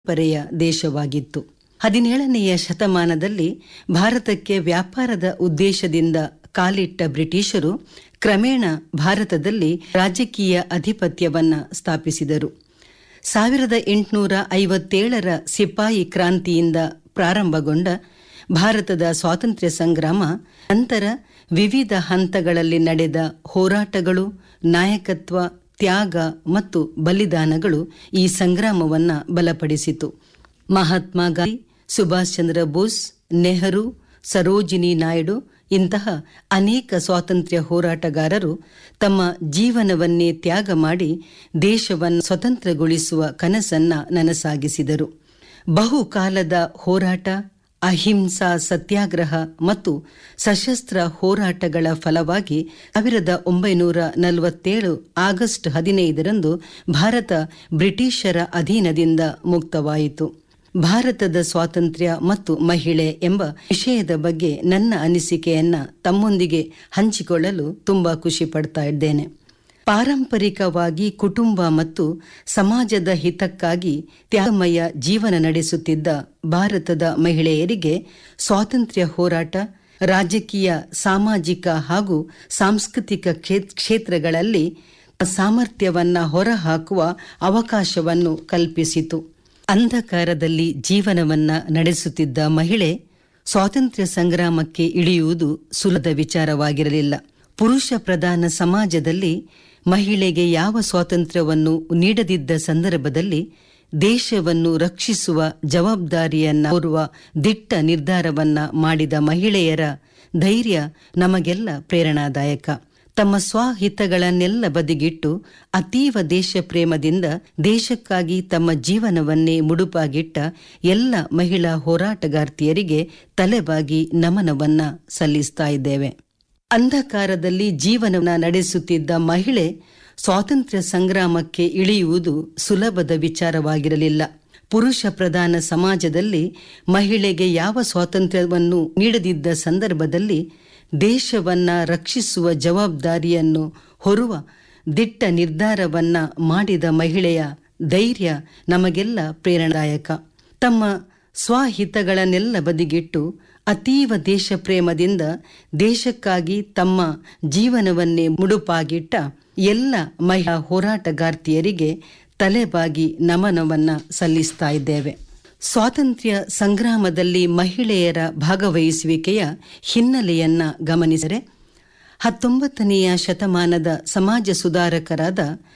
ಪರೆಯ ದೇಶವಾಗಿತ್ತು ಹದಿನೇಳನೆಯ ಶತಮಾನದಲ್ಲಿ ಭಾರತಕ್ಕೆ ವ್ಯಾಪಾರದ ಉದ್ದೇಶದಿಂದ ಕಾಲಿಟ್ಟ ಬ್ರಿಟಿಷರು ಕ್ರಮೇಣ ಭಾರತದಲ್ಲಿ ರಾಜಕೀಯ ಅಧಿಪತ್ಯವನ್ನ ಸ್ಥಾಪಿಸಿದರು ಸಾವಿರದ ಎಂಟುನೂರ ಐವತ್ತೇಳರ ಸಿಪಾಯಿ ಕ್ರಾಂತಿಯಿಂದ ಪ್ರಾರಂಭಗೊಂಡ ಭಾರತದ ಸ್ವಾತಂತ್ರ್ಯ ಸಂಗ್ರಾಮ ನಂತರ ವಿವಿಧ ಹಂತಗಳಲ್ಲಿ ನಡೆದ ಹೋರಾಟಗಳು ನಾಯಕತ್ವ ತ್ಯಾಗ ಮತ್ತು ಬಲಿದಾನಗಳು ಈ ಸಂಗ್ರಾಮವನ್ನ ಬಲಪಡಿಸಿತು ಮಹಾತ್ಮ ಗಾಂಧಿ ಸುಭಾಷ್ ಚಂದ್ರ ಬೋಸ್ ನೆಹರು ಸರೋಜಿನಿ ನಾಯ್ಡು ಇಂತಹ ಅನೇಕ ಸ್ವಾತಂತ್ರ್ಯ ಹೋರಾಟಗಾರರು ತಮ್ಮ ಜೀವನವನ್ನೇ ತ್ಯಾಗ ಮಾಡಿ ದೇಶವನ್ನು ಸ್ವತಂತ್ರಗೊಳಿಸುವ ಕನಸನ್ನ ನನಸಾಗಿಸಿದರು ಬಹುಕಾಲದ ಹೋರಾಟ ಅಹಿಂಸಾ ಸತ್ಯಾಗ್ರಹ ಮತ್ತು ಸಶಸ್ತ್ರ ಹೋರಾಟಗಳ ಫಲವಾಗಿ ಸಾವಿರದ ಒಂಬೈನೂರ ನಲವತ್ತೇಳು ಆಗಸ್ಟ್ ಹದಿನೈದರಂದು ಭಾರತ ಬ್ರಿಟಿಷರ ಅಧೀನದಿಂದ ಮುಕ್ತವಾಯಿತು ಭಾರತದ ಸ್ವಾತಂತ್ರ್ಯ ಮತ್ತು ಮಹಿಳೆ ಎಂಬ ವಿಷಯದ ಬಗ್ಗೆ ನನ್ನ ಅನಿಸಿಕೆಯನ್ನ ತಮ್ಮೊಂದಿಗೆ ಹಂಚಿಕೊಳ್ಳಲು ತುಂಬಾ ಖುಷಿ ಪಡ್ತಾ ಇದ್ದೇನೆ ಪಾರಂಪರಿಕವಾಗಿ ಕುಟುಂಬ ಮತ್ತು ಸಮಾಜದ ಹಿತಕ್ಕಾಗಿ ತ್ಯಾಗಮಯ ಜೀವನ ನಡೆಸುತ್ತಿದ್ದ ಭಾರತದ ಮಹಿಳೆಯರಿಗೆ ಸ್ವಾತಂತ್ರ್ಯ ಹೋರಾಟ ರಾಜಕೀಯ ಸಾಮಾಜಿಕ ಹಾಗೂ ಸಾಂಸ್ಕೃತಿಕ ಕ್ಷೇತ್ರಗಳಲ್ಲಿ ಸಾಮರ್ಥ್ಯವನ್ನ ಹೊರಹಾಕುವ ಅವಕಾಶವನ್ನು ಕಲ್ಪಿಸಿತು ಅಂಧಕಾರದಲ್ಲಿ ಜೀವನವನ್ನ ನಡೆಸುತ್ತಿದ್ದ ಮಹಿಳೆ ಸ್ವಾತಂತ್ರ್ಯ ಸಂಗ್ರಾಮಕ್ಕೆ ಇಳಿಯುವುದು ಸುಲಭದ ವಿಚಾರವಾಗಿರಲಿಲ್ಲ ಪುರುಷ ಪ್ರಧಾನ ಸಮಾಜದಲ್ಲಿ ಮಹಿಳೆಗೆ ಯಾವ ಸ್ವಾತಂತ್ರ್ಯವನ್ನು ನೀಡದಿದ್ದ ಸಂದರ್ಭದಲ್ಲಿ ದೇಶವನ್ನು ರಕ್ಷಿಸುವ ಜವಾಬ್ದಾರಿಯನ್ನ ಹೊರುವ ದಿಟ್ಟ ನಿರ್ಧಾರವನ್ನ ಮಾಡಿದ ಮಹಿಳೆಯರ ಧೈರ್ಯ ನಮಗೆಲ್ಲ ಪ್ರೇರಣಾದಾಯಕ ತಮ್ಮ ಸ್ವಹಿತಗಳನ್ನೆಲ್ಲ ಬದಿಗಿಟ್ಟು ಅತೀವ ದೇಶ ಪ್ರೇಮದಿಂದ ದೇಶಕ್ಕಾಗಿ ತಮ್ಮ ಜೀವನವನ್ನೇ ಮುಡುಪಾಗಿಟ್ಟ ಎಲ್ಲ ಮಹಿಳಾ ಹೋರಾಟಗಾರ್ತಿಯರಿಗೆ ತಲೆಬಾಗಿ ನಮನವನ್ನ ಸಲ್ಲಿಸ್ತಾ ಇದ್ದೇವೆ ಅಂಧಕಾರದಲ್ಲಿ ಜೀವನವನ್ನ ನಡೆಸುತ್ತಿದ್ದ ಮಹಿಳೆ ಸ್ವಾತಂತ್ರ್ಯ ಸಂಗ್ರಾಮಕ್ಕೆ ಇಳಿಯುವುದು ಸುಲಭದ ವಿಚಾರವಾಗಿರಲಿಲ್ಲ ಪುರುಷ ಪ್ರಧಾನ ಸಮಾಜದಲ್ಲಿ ಮಹಿಳೆಗೆ ಯಾವ ಸ್ವಾತಂತ್ರ್ಯವನ್ನು ನೀಡದಿದ್ದ ಸಂದರ್ಭದಲ್ಲಿ ದೇಶವನ್ನ ರಕ್ಷಿಸುವ ಜವಾಬ್ದಾರಿಯನ್ನು ಹೊರುವ ದಿಟ್ಟ ನಿರ್ಧಾರವನ್ನ ಮಾಡಿದ ಮಹಿಳೆಯ ಧೈರ್ಯ ನಮಗೆಲ್ಲ ಪ್ರೇರಣಾದಾಯಕ ತಮ್ಮ ಸ್ವಹಿತಗಳನ್ನೆಲ್ಲ ಬದಿಗಿಟ್ಟು ಅತೀವ ದೇಶ ಪ್ರೇಮದಿಂದ ದೇಶಕ್ಕಾಗಿ ತಮ್ಮ ಜೀವನವನ್ನೇ ಮುಡುಪಾಗಿಟ್ಟ ಎಲ್ಲ ಮಹಿಳಾ ಹೋರಾಟಗಾರ್ತಿಯರಿಗೆ ತಲೆಬಾಗಿ ನಮನವನ್ನ ಸಲ್ಲಿಸ್ತಾ ಇದ್ದೇವೆ ಸ್ವಾತಂತ್ರ್ಯ ಸಂಗ್ರಾಮದಲ್ಲಿ ಮಹಿಳೆಯರ ಭಾಗವಹಿಸುವಿಕೆಯ ಹಿನ್ನೆಲೆಯನ್ನ ಗಮನಿಸಿದರೆ ಹತ್ತೊಂಬತ್ತನೆಯ ಶತಮಾನದ ಸಮಾಜ ಸುಧಾರಕರಾದ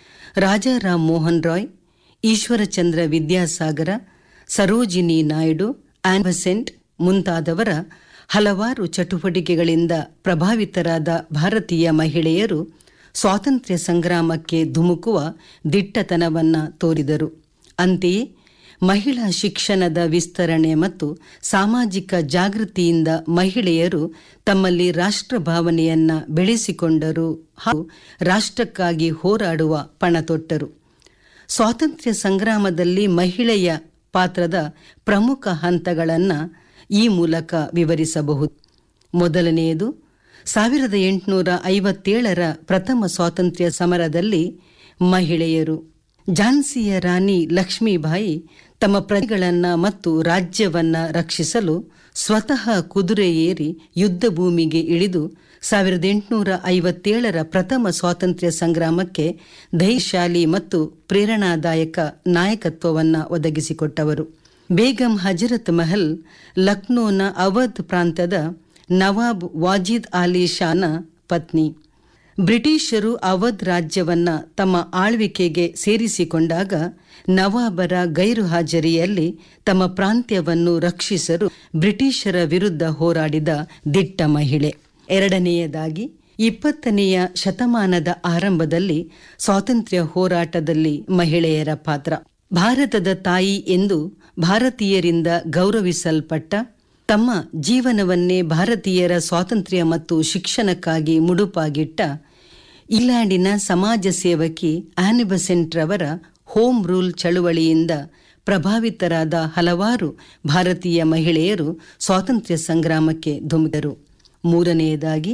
ರಾಜಾರಾಮ್ ಮೋಹನ್ ರಾಯ್ ಈಶ್ವರಚಂದ್ರ ವಿದ್ಯಾಸಾಗರ ಸರೋಜಿನಿ ನಾಯ್ಡು ಆನ್ಬಸೆಂಟ್ ಮುಂತಾದವರ ಹಲವಾರು ಚಟುವಟಿಕೆಗಳಿಂದ ಪ್ರಭಾವಿತರಾದ ಭಾರತೀಯ ಮಹಿಳೆಯರು ಸ್ವಾತಂತ್ರ್ಯ ಸಂಗ್ರಾಮಕ್ಕೆ ಧುಮುಕುವ ದಿಟ್ಟತನವನ್ನ ತೋರಿದರು ಅಂತೆಯೇ ಮಹಿಳಾ ಶಿಕ್ಷಣದ ವಿಸ್ತರಣೆ ಮತ್ತು ಸಾಮಾಜಿಕ ಜಾಗೃತಿಯಿಂದ ಮಹಿಳೆಯರು ತಮ್ಮಲ್ಲಿ ರಾಷ್ಟ್ರ ಭಾವನೆಯನ್ನ ಬೆಳೆಸಿಕೊಂಡರು ಹಾಗೂ ರಾಷ್ಟ್ರಕ್ಕಾಗಿ ಹೋರಾಡುವ ಪಣತೊಟ್ಟರು ಸ್ವಾತಂತ್ರ್ಯ ಸಂಗ್ರಾಮದಲ್ಲಿ ಮಹಿಳೆಯ ಪಾತ್ರದ ಪ್ರಮುಖ ಹಂತಗಳನ್ನು ಈ ಮೂಲಕ ವಿವರಿಸಬಹುದು ಮೊದಲನೆಯದು ಸಾವಿರದ ಎಂಟುನೂರ ಐವತ್ತೇಳರ ಪ್ರಥಮ ಸ್ವಾತಂತ್ರ್ಯ ಸಮರದಲ್ಲಿ ಮಹಿಳೆಯರು ಝಾನ್ಸಿಯ ರಾಣಿ ಲಕ್ಷ್ಮೀಬಾಯಿ ತಮ್ಮ ಪ್ರಜೆಗಳನ್ನ ಮತ್ತು ರಾಜ್ಯವನ್ನ ರಕ್ಷಿಸಲು ಸ್ವತಃ ಕುದುರೆ ಏರಿ ಯುದ್ಧ ಭೂಮಿಗೆ ಇಳಿದು ಸಾವಿರದ ಎಂಟುನೂರ ಐವತ್ತೇಳರ ಪ್ರಥಮ ಸ್ವಾತಂತ್ರ್ಯ ಸಂಗ್ರಾಮಕ್ಕೆ ಧೈರ್ಯಶಾಲಿ ಮತ್ತು ಪ್ರೇರಣಾದಾಯಕ ನಾಯಕತ್ವವನ್ನ ಒದಗಿಸಿಕೊಟ್ಟವರು ಬೇಗಂ ಹಜರತ್ ಮಹಲ್ ಲಕ್ನೋನ ಅವಧ್ ಪ್ರಾಂತ್ಯದ ನವಾಬ್ ವಾಜಿದ್ ಅಲಿ ಶಾನ ಪತ್ನಿ ಬ್ರಿಟಿಷರು ಅವಧ್ ರಾಜ್ಯವನ್ನ ತಮ್ಮ ಆಳ್ವಿಕೆಗೆ ಸೇರಿಸಿಕೊಂಡಾಗ ನವಾಬರ ಗೈರು ಹಾಜರಿಯಲ್ಲಿ ತಮ್ಮ ಪ್ರಾಂತ್ಯವನ್ನು ರಕ್ಷಿಸಲು ಬ್ರಿಟಿಷರ ವಿರುದ್ಧ ಹೋರಾಡಿದ ದಿಟ್ಟ ಮಹಿಳೆ ಎರಡನೆಯದಾಗಿ ಇಪ್ಪತ್ತನೆಯ ಶತಮಾನದ ಆರಂಭದಲ್ಲಿ ಸ್ವಾತಂತ್ರ್ಯ ಹೋರಾಟದಲ್ಲಿ ಮಹಿಳೆಯರ ಪಾತ್ರ ಭಾರತದ ತಾಯಿ ಎಂದು ಭಾರತೀಯರಿಂದ ಗೌರವಿಸಲ್ಪಟ್ಟ ತಮ್ಮ ಜೀವನವನ್ನೇ ಭಾರತೀಯರ ಸ್ವಾತಂತ್ರ್ಯ ಮತ್ತು ಶಿಕ್ಷಣಕ್ಕಾಗಿ ಮುಡುಪಾಗಿಟ್ಟ ಇಂಗ್ಲೆಂಡಿನ ಸಮಾಜ ಸೇವಕಿ ಆನಿಬಸೆಂಟ್ ರವರ ಹೋಮ್ ರೂಲ್ ಚಳುವಳಿಯಿಂದ ಪ್ರಭಾವಿತರಾದ ಹಲವಾರು ಭಾರತೀಯ ಮಹಿಳೆಯರು ಸ್ವಾತಂತ್ರ್ಯ ಸಂಗ್ರಾಮಕ್ಕೆ ಧುಮುಕಿದರು ಮೂರನೆಯದಾಗಿ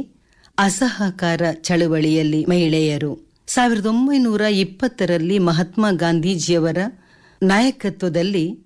ಅಸಹಕಾರ ಚಳುವಳಿಯಲ್ಲಿ ಮಹಿಳೆಯರು ಸಾವಿರದ ಒಂಬೈನೂರ ಇಪ್ಪತ್ತರಲ್ಲಿ ಮಹಾತ್ಮ ಗಾಂಧೀಜಿಯವರ ನಾಯಕತ್ವದಲ್ಲಿ